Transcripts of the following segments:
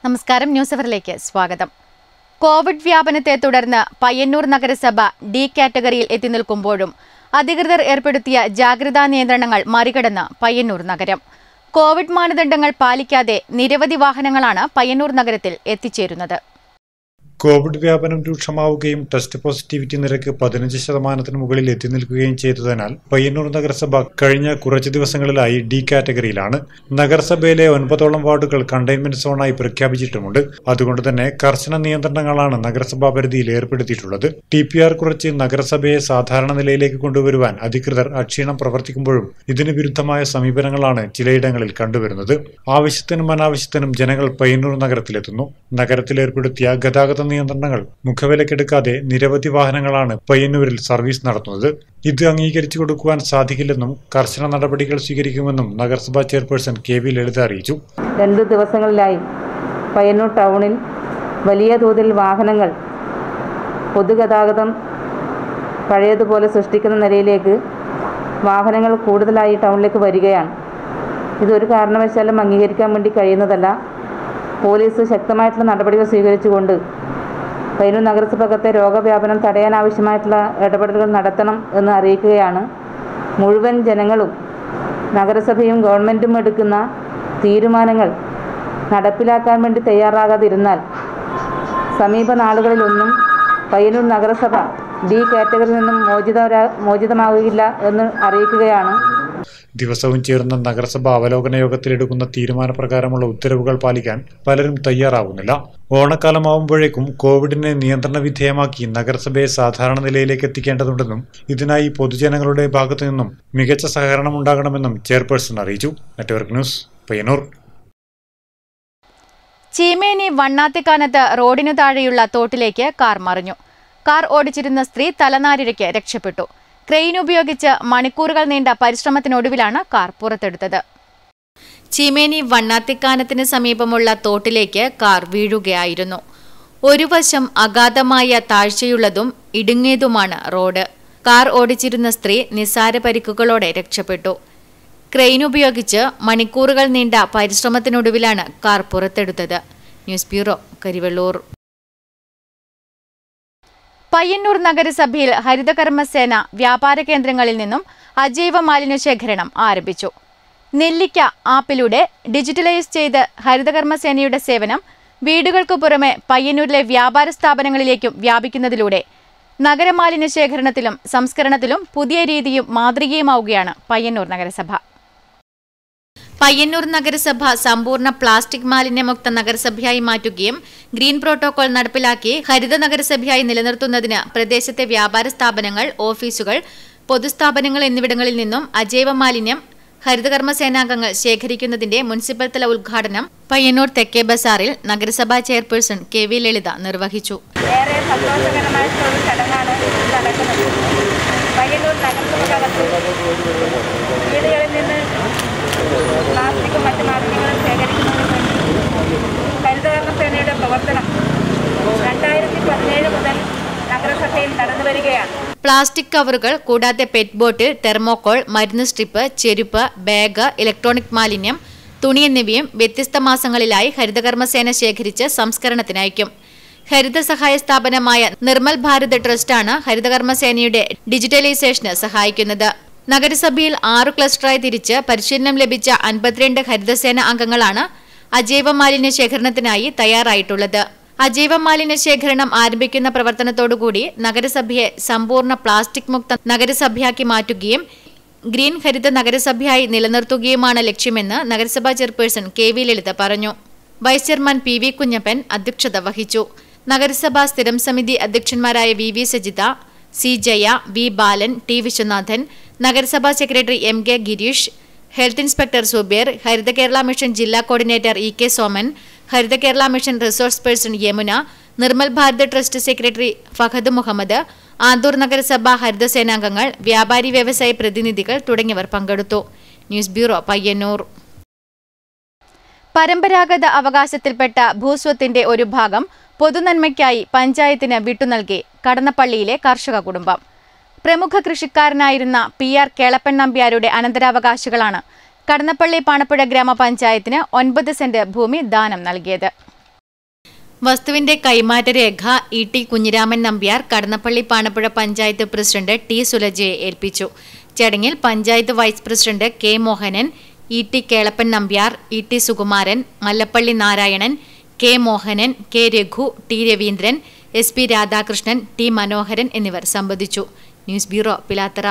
നമസ്കാരം ന്യൂസ് അവറിലേക്ക് സ്വാഗതം കോവിഡ് വ്യാപനത്തെ തുടർന്ന് പയ്യന്നൂർ നഗരസഭ ഡി കാറ്റഗറിയിൽ എത്തി നിൽക്കുമ്പോഴും അധികൃതർ ഏർപ്പെടുത്തിയ ജാഗ്രതാ നിയന്ത്രണങ്ങൾ മറികടന്ന് പയ്യന്നൂർ നഗരം കോവിഡ് മാനദണ്ഡങ്ങൾ പാലിക്കാതെ നിരവധി വാഹനങ്ങളാണ് പയ്യന്നൂർ നഗരത്തിൽ എത്തിച്ചേരുന്നത് കോവിഡ് വ്യാപനം രൂക്ഷമാവുകയും ടെസ്റ്റ് പോസിറ്റിവിറ്റി നിരക്ക് പതിനഞ്ച് ശതമാനത്തിന് മുകളിൽ എത്തി നിൽക്കുകയും ചെയ്തതിനാൽ പയ്യന്നൂർ നഗരസഭ കഴിഞ്ഞ കുറച്ച് ദിവസങ്ങളിലായി ഡി കാറ്റഗറിയിലാണ് നഗരസഭയിലെ ഒൻപതോളം വാർഡുകൾ കണ്ടെയ്ൻമെന്റ് സോണായി പ്രഖ്യാപിച്ചിട്ടുമുണ്ട് അതുകൊണ്ട് തന്നെ കർശന നിയന്ത്രണങ്ങളാണ് നഗരസഭാ പരിധിയിൽ ഏർപ്പെടുത്തിയിട്ടുള്ളത് ടി പി ആർ കുറച്ച് നഗരസഭയെ സാധാരണ നിലയിലേക്ക് കൊണ്ടുവരുവാൻ അധികൃതർ അക്ഷീണം പ്രവർത്തിക്കുമ്പോഴും ഇതിന് വിരുദ്ധമായ സമീപനങ്ങളാണ് ചിലയിടങ്ങളിൽ കണ്ടുവരുന്നത് ആവശ്യത്തിനും അനാവശ്യത്തിനും ജനങ്ങൾ പയ്യന്നൂർ നഗരത്തിലെത്തുന്നു നഗരത്തിൽ ഏർപ്പെടുത്തിയ ഗതാഗത നിയന്ത്രണങ്ങൾ മുഖവിലക്കെടുക്കാതെ നിരവധി വാഹനങ്ങളാണ് പയ്യന്നൂരിൽ സർവീസ് നടത്തുന്നത് ഇത് അംഗീകരിച്ചു കൊടുക്കുവാൻ സാധിക്കില്ലെന്നും കർശന നടപടികൾ സ്വീകരിക്കുമെന്നും നഗരസഭാ ചെയർപേഴ്സൺ കെ വി ലളിത അറിയിച്ചു രണ്ട് ദിവസങ്ങളിലായി പയ്യന്നൂർ ടൗണിൽ വലിയ തോതിൽ വാഹനങ്ങൾ പൊതുഗതാഗതം പഴയതുപോലെ സൃഷ്ടിക്കുന്ന നിലയിലേക്ക് വാഹനങ്ങൾ കൂടുതലായി ടൗണിലേക്ക് വരികയാണ് ഇതൊരു കാരണവശാലും അംഗീകരിക്കാൻ വേണ്ടി കഴിയുന്നതല്ല പോലീസ് ശക്തമായിട്ടുള്ള നടപടികൾ സ്വീകരിച്ചുകൊണ്ട് പയ്യന്നൂർ നഗരസഭകത്തെ രോഗവ്യാപനം തടയാനാവശ്യമായിട്ടുള്ള ഇടപെടലുകൾ നടത്തണം എന്ന് അറിയിക്കുകയാണ് മുഴുവൻ ജനങ്ങളും നഗരസഭയും ഗവൺമെൻറ്റും എടുക്കുന്ന തീരുമാനങ്ങൾ നടപ്പിലാക്കാൻ വേണ്ടി തയ്യാറാകാതിരുന്നാൽ സമീപ നാളുകളിലൊന്നും പയ്യന്നൂർ നഗരസഭ ഡി കാറ്റഗറിയിൽ നിന്നും മോചിതരാ മോചിതമാകില്ല എന്ന് അറിയിക്കുകയാണ് ദിവസവും ചേർന്ന നഗരസഭ അവലോകന യോഗത്തിലെടുക്കുന്ന തീരുമാനപ്രകാരമുള്ള ഉത്തരവുകൾ പാലിക്കാൻ പലരും തയ്യാറാവുന്നില്ല ഓണക്കാലമാവുമ്പോഴേക്കും കോവിഡിനെ നിയന്ത്രണ വിധേയമാക്കി നഗരസഭയെ സാധാരണ നിലയിലേക്ക് എത്തിക്കേണ്ടതുണ്ടെന്നും ഇതിനായി പൊതുജനങ്ങളുടെ ഭാഗത്തു നിന്നും മികച്ച സഹകരണം ഉണ്ടാകണമെന്നും ചെയർപേഴ്സൺ അറിയിച്ചു നെറ്റ്വർക്ക് ന്യൂസ് പയ്യന്നൂർ ചീമേനി വണ്ണാത്തിക്കാനത്ത് റോഡിനു താഴെയുള്ള തോട്ടിലേക്ക് കാർ മറിഞ്ഞു കാർ ഓടിച്ചിരുന്ന സ്ത്രീ തലനാരിഴയ്ക്ക് രക്ഷപ്പെട്ടു ക്രെയിൻ ഉപയോഗിച്ച് മണിക്കൂറുകൾ നീണ്ട പരിശ്രമത്തിനൊടുവിലാണ് കാർ പുറത്തെടുത്തത് ചീമേനി വണ്ണാത്തിക്കാനത്തിന് സമീപമുള്ള തോട്ടിലേക്ക് കാർ വീഴുകയായിരുന്നു ഒരു വശം അഗാധമായ താഴ്ചയുള്ളതും ഇടുങ്ങിയതുമാണ് റോഡ് കാർ ഓടിച്ചിരുന്ന സ്ത്രീ നിസ്സാര പരിക്കുകളോടെ രക്ഷപ്പെട്ടു ക്രെയിൻ ഉപയോഗിച്ച് മണിക്കൂറുകൾ നീണ്ട പരിശ്രമത്തിനൊടുവിലാണ് കാർ പുറത്തെടുത്തത് ന്യൂസ് ബ്യൂറോ കരിവെള്ളൂർ പയ്യന്നൂർ നഗരസഭയിൽ ഹരിതകർമ്മസേന വ്യാപാര കേന്ദ്രങ്ങളിൽ നിന്നും അജൈവ മാലിന്യ ശേഖരണം ആരംഭിച്ചു നെല്ലിക്ക ആപ്പിലൂടെ ഡിജിറ്റലൈസ് ചെയ്ത് ഹരിതകർമ്മസേനയുടെ സേവനം വീടുകൾക്ക് പുറമെ പയ്യന്നൂരിലെ വ്യാപാര സ്ഥാപനങ്ങളിലേക്കും വ്യാപിക്കുന്നതിലൂടെ നഗരമാലിന്യ ശേഖരണത്തിലും സംസ്കരണത്തിലും പുതിയ രീതിയും മാതൃകയുമാവുകയാണ് പയ്യന്നൂർ നഗരസഭ പയ്യന്നൂർ നഗരസഭ സമ്പൂർണ്ണ പ്ലാസ്റ്റിക് മാലിന്യമുക്ത നഗരസഭയായി മാറ്റുകയും ഗ്രീൻ പ്രോട്ടോകോൾ നടപ്പിലാക്കി ഹരിത നഗരസഭയായി നിലനിർത്തുന്നതിന് പ്രദേശത്തെ വ്യാപാര സ്ഥാപനങ്ങൾ ഓഫീസുകൾ പൊതുസ്ഥാപനങ്ങൾ എന്നിവിടങ്ങളിൽ നിന്നും അജൈവ മാലിന്യം ഹരിതകർമ്മ സേനാംഗങ്ങൾ ശേഖരിക്കുന്നതിന്റെ മുനിസിപ്പൽ തല ഉദ്ഘാടനം പയ്യന്നൂർ തെക്കേ ബസാറിൽ നഗരസഭാ ചെയർപേഴ്സൺ കെ വി ലളിത നിർവഹിച്ചു ഏറെ സന്തോഷകരമായിട്ടുള്ള ഒരു ചടങ്ങാണ് ഇത് നടക്കുന്നത് പയ്യന്നൂർ നഗരസഭകത്ത് വീടുകളിൽ നിന്ന് പ്ലാസ്റ്റിക്കും മറ്റു മാലിന്യങ്ങളും ശേഖരിക്കുന്നതിന് വേണ്ടി ഹരിതകർമ്മ സേനയുടെ പ്രവർത്തനം രണ്ടായിരത്തി പതിനേഴ് മുതൽ നഗരസഭയിൽ നടന്നു വരികയാണ് പ്ലാസ്റ്റിക് കവറുകൾ കൂടാതെ പെറ്റ് ബോട്ടിൽ തെർമോക്കോൾ മരുന്ന് സ്ട്രിപ്പ് ചെരുപ്പ് ബാഗ് ഇലക്ട്രോണിക് മാലിന്യം തുണി എന്നിവയും വ്യത്യസ്ത മാസങ്ങളിലായി ഹരിതകർമ്മസേന ശേഖരിച്ച് സംസ്കരണത്തിനയക്കും ഹരിത സഹായ സ്ഥാപനമായ നിർമ്മൽ ഭാരത് ട്രസ്റ്റാണ് ഹരിതകർമ്മസേനയുടെ ഡിജിറ്റലൈസേഷന് സഹായിക്കുന്നത് നഗരസഭയിൽ ആറു ക്ലസ്റ്ററായി തിരിച്ച് പരിശീലനം ലഭിച്ച അൻപത്തിരണ്ട് ഹരിതസേന അംഗങ്ങളാണ് അജൈവ മാലിന്യ ശേഖരണത്തിനായി തയ്യാറായിട്ടുള്ളത് അജൈവ മാലിന്യ ശേഖരണം ആരംഭിക്കുന്ന പ്രവർത്തനത്തോടുകൂടി നഗരസഭയെ സമ്പൂർണ്ണ പ്ലാസ്റ്റിക് മുക്ത നഗരസഭയാക്കി മാറ്റുകയും ഗ്രീൻ ഹരിത നഗരസഭയായി നിലനിർത്തുകയുമാണ് ലക്ഷ്യമെന്ന് നഗരസഭാ ചെയർപേഴ്സൺ കെ വി ലളിത പറഞ്ഞു vice chairman P V Kunhappan അധ്യക്ഷത വഹിച്ചു നഗരസഭാ സ്ഥിരം സമിതി അധ്യക്ഷന്മാരായ V V Sajitha C Jaya V Balan T Viswanathan നഗരസഭാ secretary M K Girish health inspector Subair Haritha Kerala mission ജില്ലാ coordinator E K Soman Haritha Kerala mission resource person Yamuna Nirmal Bharat trust secretary Fahad Muhammad Anthoor നഗരസഭ ഹരിതസേനാംഗങ്ങൾ വ്യാപാരി വ്യവസായ പ്രതിനിധികൾ തുടങ്ങിയവർ പങ്കെടുത്തു ന്യൂസ് ബ്യൂറോ പയ്യന്നൂർ പരമ്പരാഗത അവകാശത്തിൽപ്പെട്ട ഭൂസ്വത്തിന്റെ ഒരു ഭാഗം പൊതുനന്മയ്ക്കായി പഞ്ചായത്തിന് വിട്ടുനൽകി കടന്നപ്പള്ളിയിലെ കർഷക കുടുംബം പ്രമുഖ കൃഷിക്കാരനായിരുന്ന പി ആർ കേളപ്പൻ നമ്പ്യാരുടെ അനന്തരാവകാശികളാണ് കടന്നപ്പള്ളി പാണപ്പുഴ ഗ്രാമപഞ്ചായത്തിന് ഒൻപത് സെന്റ് ഭൂമി ദാനം നൽകിയത് വസ്തുവിന്റെ കൈമാറ്റ രേഖ E T Kunhiraman Nambiar Kadannappalli Panappuzha panchayat president T സുലജയെ ഏൽപ്പിച്ചു ചടങ്ങിൽ panchayat vice president K Mohanan E T Kelappan Nambiar E T Sukumaran Mallappalli Narayanan K Mohanan K Raghu T Raveendran S P Radhakrishnan T Manoharan എന്നിവർ സംബന്ധിച്ചു news bureau Pilathara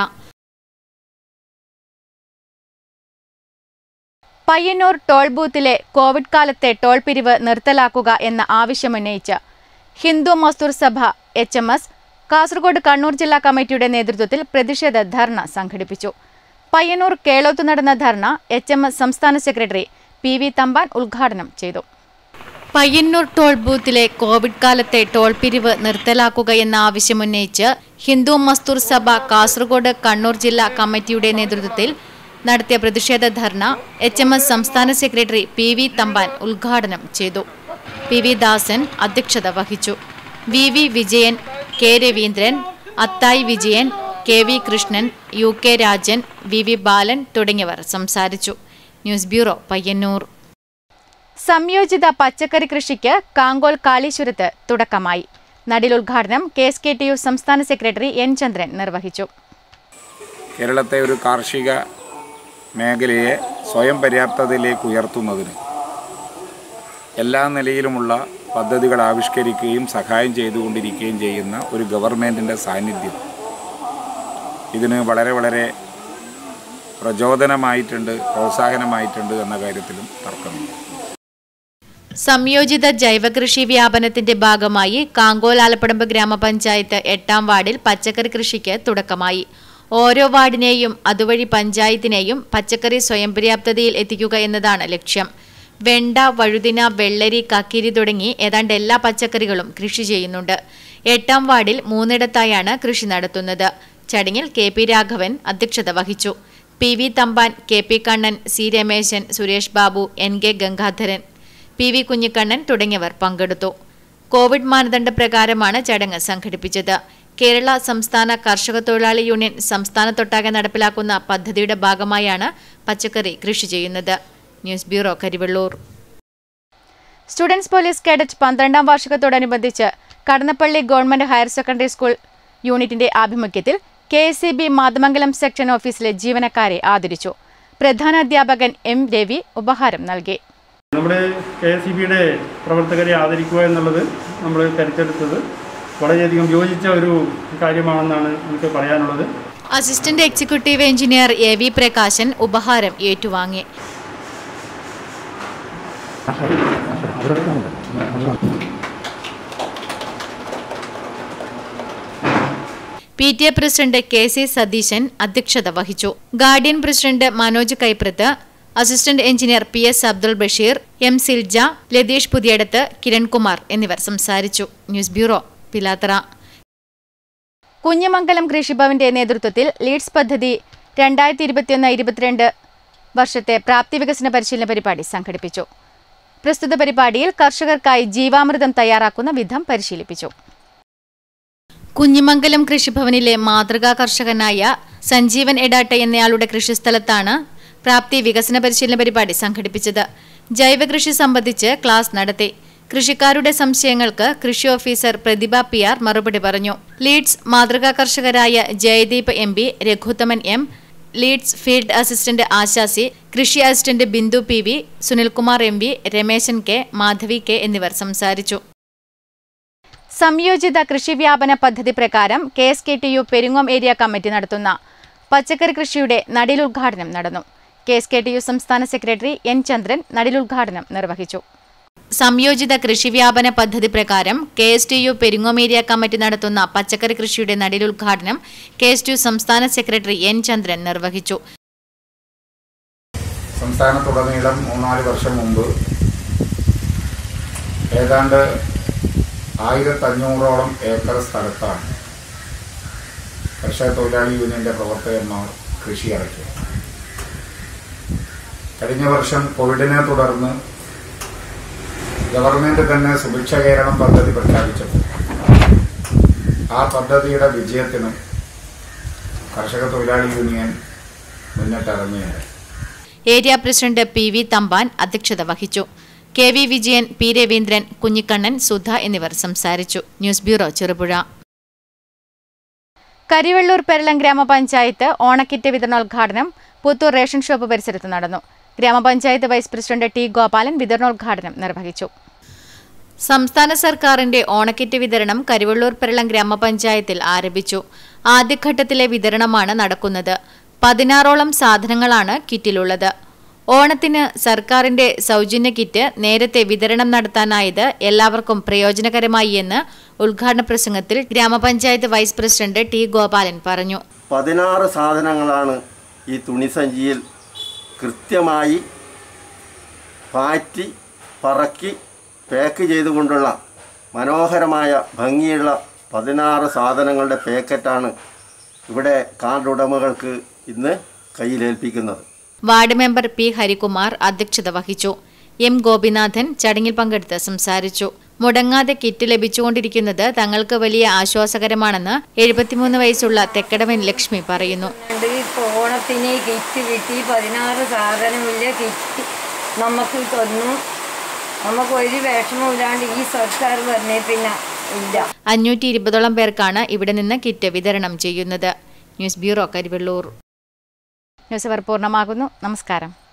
Payyanur toll ബൂത്തിലെ കോവിഡ് കാലത്തെ ടോൾ പിരിവ് നിർത്തലാക്കുക എന്ന ആവശ്യമുന്നയിച്ച് Hindu Mazdoor Sabha H M S Kasaragod Kannur ജില്ലാ കമ്മിറ്റിയുടെ നേതൃത്വത്തിൽ പ്രതിഷേധ ധർണ സംഘടിപ്പിച്ചു പയ്യന്നൂർ കേളോത്ത് നടന്ന ധർണ എച്ച് എം എസ് സംസ്ഥാന സെക്രട്ടറി പി വി തമ്പാൻ ഉദ്ഘാടനം ചെയ്തു പയ്യന്നൂർ ടോൾ ബൂത്തിലെ കോവിഡ് കാലത്തെ ടോൾ പിരിവ് നിർത്തലാക്കുക എന്ന ആവശ്യമുന്നയിച്ച് ഹിന്ദു മസ്ദൂർ സഭ കാസർഗോഡ് കണ്ണൂർ ജില്ലാ കമ്മിറ്റിയുടെ നേതൃത്വത്തിൽ നടത്തിയ പ്രതിഷേധ ധർണ എച്ച് എം എസ് സംസ്ഥാന സെക്രട്ടറി പി വി തമ്പാൻ ഉദ്ഘാടനം ചെയ്തു പി വി ദാസൻ അധ്യക്ഷത വഹിച്ചു V V Vijayan K Raveendran Athayi Vijayan K V Krishnan U K Rajan V V Balan തുടങ്ങിയവർ സംസാരിച്ചു ന്യൂസ് ബ്യൂറോ പയ്യന്നൂർ സംയോജിത പച്ചക്കറി കൃഷിക്ക് കാങ്കോൽ കാളീശ്വരത്ത് തുടക്കമായി നടിൽ ഉദ്ഘാടനം K S K T U സംസ്ഥാന സെക്രട്ടറി എൻ ചന്ദ്രൻ നിർവഹിച്ചു കേരളത്തെ ഒരു കാർഷിക മേഖലയെ സ്വയം പര്യാപ്തതയിലേക്ക് ഉയർത്തുന്നതിന് എല്ലാ നിലയിലുമുള്ള പദ്ധതികൾ ആവിഷ്കരിക്കുകയും സഹായം ചെയ്തുകൊണ്ടിരിക്കുകയും ചെയ്യുന്ന ഒരു ഗവൺമെൻറ്റിൻ്റെ സാന്നിധ്യം ഇതിന് വളരെ വളരെ പ്രചോദനമായിട്ടുണ്ട് പ്രോത്സാഹനമായിട്ടുണ്ട് എന്ന കാര്യത്തിലും തർക്കമില്ല സംയോജിത ജൈവകൃഷി വ്യാപനത്തിന്റെ ഭാഗമായി കാങ്കോൽ ആലപ്പടമ്പ് ഗ്രാമപഞ്ചായത്ത് എട്ടാം വാർഡിൽ പച്ചക്കറി കൃഷിക്ക് തുടക്കമായി ഓരോ വാർഡിനെയും അതുവഴി പഞ്ചായത്തിനെയും പച്ചക്കറി സ്വയം പര്യാപ്തതയിൽ എത്തിക്കുക എന്നതാണ് ലക്ഷ്യം വെണ്ട വഴുതിന വെള്ളരി കക്കിരി തുടങ്ങി ഏതാണ്ട് എല്ലാ പച്ചക്കറികളും കൃഷി ചെയ്യുന്നുണ്ട് എട്ടാം വാർഡിൽ മൂന്നിടത്തായാണ് കൃഷി നടത്തുന്നത് ചടങ്ങിൽ കെ പി രാഘവൻ അധ്യക്ഷത വഹിച്ചു P V Thampan K P Kannan C Rameshan Suresh Babu N K Gangadharan P V Kunhikannan തുടങ്ങിയവർ പങ്കെടുത്തു കോവിഡ് മാനദണ്ഡ പ്രകാരമാണ് ചടങ്ങ് സംഘടിപ്പിച്ചത് കേരള സംസ്ഥാന കർഷക തൊഴിലാളി യൂണിയൻ സംസ്ഥാനത്തൊട്ടാകെ നടപ്പിലാക്കുന്ന പദ്ധതിയുടെ ഭാഗമായാണ് പച്ചക്കറി കൃഷി ചെയ്യുന്നത് news bureau Karivellur students police cadet പന്ത്രണ്ടാം വാർഷികത്തോടനുബന്ധിച്ച് Kadannappalli government higher secondary school യൂണിറ്റിന്റെ ആഭിമുഖ്യത്തിൽ K S C B Mathamangalam section ഓഫീസിലെ ജീവനക്കാരെ ആദരിച്ചു പ്രധാനാധ്യാപകൻ എം രവി ഉപഹാരം നൽകി നമ്മുടെ കെ എസ് സി ബിയുടെ പ്രവർത്തകരെ ആദരിക്കുക എന്നുള്ളത് നമ്മൾ കരുത്തെടുത്തത് വളരെയധികം യോജിച്ച ഒരു കാര്യമാണെന്നാണ് എനിക്ക് പറയാനുള്ളത് assistant executive engineer A V Prakashan ഉപഹാരം ഏറ്റുവാങ്ങി P T A president K C Satheesan അധ്യക്ഷത വഹിച്ചു guardian president Manoj Kaiprath assistant engineer P S Abdul Basheer M Silja Latheesh Puthiyadath Kirankumar എന്നിവർ സംസാരിച്ചു ന്യൂസ് ബ്യൂറോ പിലാത്തറ കുഞ്ഞമംഗലം കൃഷിഭവന്റെ നേതൃത്വത്തിൽ ലീഡ്സ് പദ്ധതി രണ്ടായിരത്തി ഇരുപത്തിയൊന്ന് ഇരുപത്തിരണ്ട് വർഷത്തെ പ്രാപ്തി വികസന പരിശീലന പരിപാടി സംഘടിപ്പിച്ചു പ്രസ്തുത പരിപാടിയിൽ കർഷകർക്കായി ജീവാമൃതം തയ്യാറാക്കുന്ന വിധം പരിശീലിപ്പിച്ചു കുഞ്ഞിമംഗലം കൃഷിഭവനിലെ മാതൃകാ കർഷകനായ സഞ്ജീവൻ എടാട്ട എന്നയാളുടെ കൃഷിസ്ഥലത്താണ് പ്രാപ്തി വികസന പരിശീലന പരിപാടി സംഘടിപ്പിച്ചത് ജൈവകൃഷി സംബന്ധിച്ച് ക്ലാസ് നടത്തി കൃഷിക്കാരുടെ സംശയങ്ങൾക്ക് കൃഷി ഓഫീസർ പ്രതിഭ പി ആർ മറുപടി പറഞ്ഞു ലീഡ്സ് മാതൃകാ കർഷകരായ Jayadeep M P Raghuthaman M leads field assistant ആശാസി കൃഷി assistant Bindu P V Sunilkumar M V Rameshan K Madhavi K എന്നിവർ സംസാരിച്ചു സംയോജിത കൃഷി വ്യാപന പദ്ധതി പ്രകാരം K S K T U Perungome area committee നടത്തുന്ന പച്ചക്കറി കൃഷിയുടെ നടിലുദ്ഘാടനം നടന്നു K S K T U സംസ്ഥാന സെക്രട്ടറി എൻ ചന്ദ്രൻ നടിലുദ്ഘാടനം നിർവഹിച്ചു സംയോജിത കൃഷി വ്യാപന പദ്ധതി പ്രകാരം K S T U Perungome area committee നടത്തുന്ന പച്ചക്കറി കൃഷിയുടെ നടിലുദ്ഘാടനം കെ എസ് ടി യു സംസ്ഥാന സെക്രട്ടറി എൻ ചന്ദ്രൻ നിർവഹിച്ചു സംസ്ഥാനത്തുടനീളം മൂന്നാല് വർഷം മുമ്പ് ഏതാണ്ട് ആയിരത്തഞ്ഞൂറോളം ഏക്കർ സ്ഥലത്താണ് കർഷക തൊഴിലാളി യൂണിയന്റെ പ്രവർത്തകന്മാർ കൃഷി ഇറക്കിയത് കഴിഞ്ഞ വർഷം കോവിഡിനെ തുടർന്ന് ഗവൺമെന്റ് തന്നെ സുഭിക്ഷ കേരളം പദ്ധതി പ്രഖ്യാപിച്ചപ്പോൾ ആ പദ്ധതിയുടെ വിജയത്തിനും കർഷക തൊഴിലാളി യൂണിയൻ മുന്നിട്ടിറങ്ങിയത് area president P V Thampan അധ്യക്ഷത വഹിച്ചു K V Vijayan P Raveendran Kunhikannan Sudha എന്നിവർ സംസാരിച്ചു ന്യൂസ് ബ്യൂറോ ചെറുപുഴ കരിവെള്ളൂർ പെരളം ഗ്രാമപഞ്ചായത്ത് ഓണക്കിറ്റ് വിതരണോദ്ഘാടനം പുത്തൂർ റേഷൻ ഷോപ്പ് പരിസരത്ത് നടന്നു ഗ്രാമപഞ്ചായത്ത് വൈസ് പ്രസിഡന്റ് ടി ഗോപാലൻ വിതരണോദ്ഘാടനം നിർവഹിച്ചു സംസ്ഥാന സർക്കാരിന്റെ ഓണക്കിറ്റ് വിതരണം കരിവള്ളൂർ പെരളം ഗ്രാമപഞ്ചായത്തിൽ ആരംഭിച്ചു ആദ്യഘട്ടത്തിലെ വിതരണമാണ് നടക്കുന്നത് പതിനാറോളം സാധനങ്ങളാണ് കിറ്റിലുള്ളത് ഓണത്തിന് സർക്കാരിന്റെ സൗജന്യ കിറ്റ് നേരത്തെ വിതരണം നടത്താനായത് എല്ലാവർക്കും പ്രയോജനകരമായി എന്ന് ഉദ്ഘാടന പ്രസംഗത്തിൽ ഗ്രാമപഞ്ചായത്ത് വൈസ് പ്രസിഡന്റ് ടി ഗോപാലൻ പറഞ്ഞു പതിനാറ് സാധനങ്ങളാണ് ഈ തുണിസഞ്ചിയിൽ കൃത്യമായി പാറ്റി പറക്കി പാക്ക് ചെയ്തുകൊണ്ടുള്ള മനോഹരമായ ഭംഗിയുള്ള പതിനാറ് സാധനങ്ങളുടെ പാക്കറ്റാണ് ഇവിടെ കാർഡ് ഉടമകൾക്ക് ഇന്ന് കയ്യിലേൽപ്പിക്കുന്നത് വാർഡ് മെമ്പർ പി ഹരികുമാർ അധ്യക്ഷത വഹിച്ചു എം ഗോപിനാഥൻ ചടങ്ങിൽ പങ്കെടുത്ത് സംസാരിച്ചു മുടങ്ങാതെ കിറ്റ് ലഭിച്ചുകൊണ്ടിരിക്കുന്നത് തങ്ങൾക്ക് വലിയ ആശ്വാസകരമാണെന്ന് എഴുപത്തിമൂന്ന് വയസ്സുള്ള തെക്കടവൻ ലക്ഷ്മി പറയുന്നു ഉണ്ട് ഇപ്പോൾ ഓണത്തിന് കിറ്റ് കിട്ടി പതിനാറ് സാധനമില്ല കിറ്റ് നമുക്ക് തന്നു നമുക്ക് ഒരു വിഷമമില്ലാണ്ട് ഈ സർക്കാർ പറഞ്ഞേ പിന്നെ ഇല്ല അഞ്ഞൂറ്റി ഇരുപതോളം പേർക്കാണ് ഇവിടെ നിന്ന് കിറ്റ് വിതരണം ചെയ്യുന്നത് news bureau Karivellur news hour പൂർണ്ണമാകുന്നു നമസ്കാരം